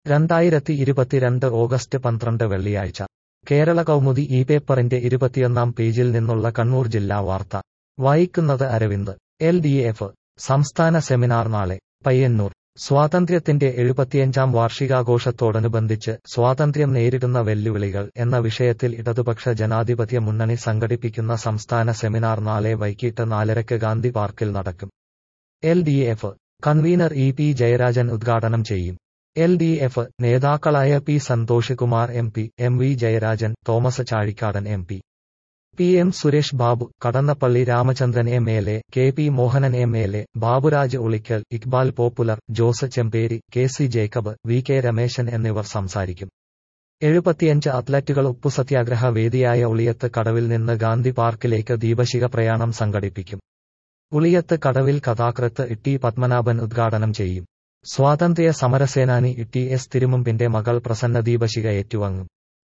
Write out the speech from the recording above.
രണ്ടായിരത്തി ഇരുപത്തിരണ്ട് ഓഗസ്റ്റ് പന്ത്രണ്ട് വെള്ളിയാഴ്ച കേരള കൗമുദി ഈ പേപ്പറിന്റെ ഇരുപത്തിയൊന്നാം പേജിൽ നിന്നുള്ള കണ്ണൂർ ജില്ലാ വാർത്ത വായിക്കുന്നത് അരവിന്ദ് എൽ ഡി എഫ് സംസ്ഥാന സെമിനാർ നാളെ പയ്യന്നൂർ സ്വാതന്ത്ര്യത്തിന്റെ എഴുപത്തിയഞ്ചാം വാർഷികാഘോഷത്തോടനുബന്ധിച്ച് സ്വാതന്ത്ര്യം നേരിടുന്ന വെല്ലുവിളികൾ എന്ന വിഷയത്തിൽ ഇടതുപക്ഷ ജനാധിപത്യ മുന്നണി സംഘടിപ്പിക്കുന്ന സംസ്ഥാന സെമിനാർ നാളെ വൈകിട്ട് നാലരയ്ക്ക് ഗാന്ധി പാർക്കിൽ നടക്കും L D F convener E P Jayarajan ഉദ്ഘാടനം ചെയ്യും എൽ ഡി എഫ് നേതാക്കളായ P Santhosh Kumar M P M V Jayarajan Thomas Chazhikadan M P P M Suresh Babu Kadannappally Ramachandran M L A K P Mohanan M L A Baburaj Ulikkal Iqbal popular Jose Chemperi K C Jacob V K Rameshan എന്നിവർ സംസാരിക്കും എഴുപത്തിയഞ്ച് അത്ലറ്റുകൾ ഉപ്പുസത്യാഗ്രഹ വേദിയായ ഉളിയത്ത് കടവിൽ നിന്ന് ഗാന്ധി പാർക്കിലേക്ക് ദീപശിഖ പ്രയാണം സംഘടിപ്പിക്കും ഉളിയത്ത് കടവിൽ കഥാകൃത്ത് ഇട്ടി പത്മനാഭൻ ഉദ്ഘാടനം ചെയ്യും സ്വാതന്ത്ര്യ സമരസേനാനി ഇട്ടി എസ് തിരുമുമ്പിന്റെ മകൾ പ്രസന്ന ദീപശിഖ ഏറ്റുവാങ്ങും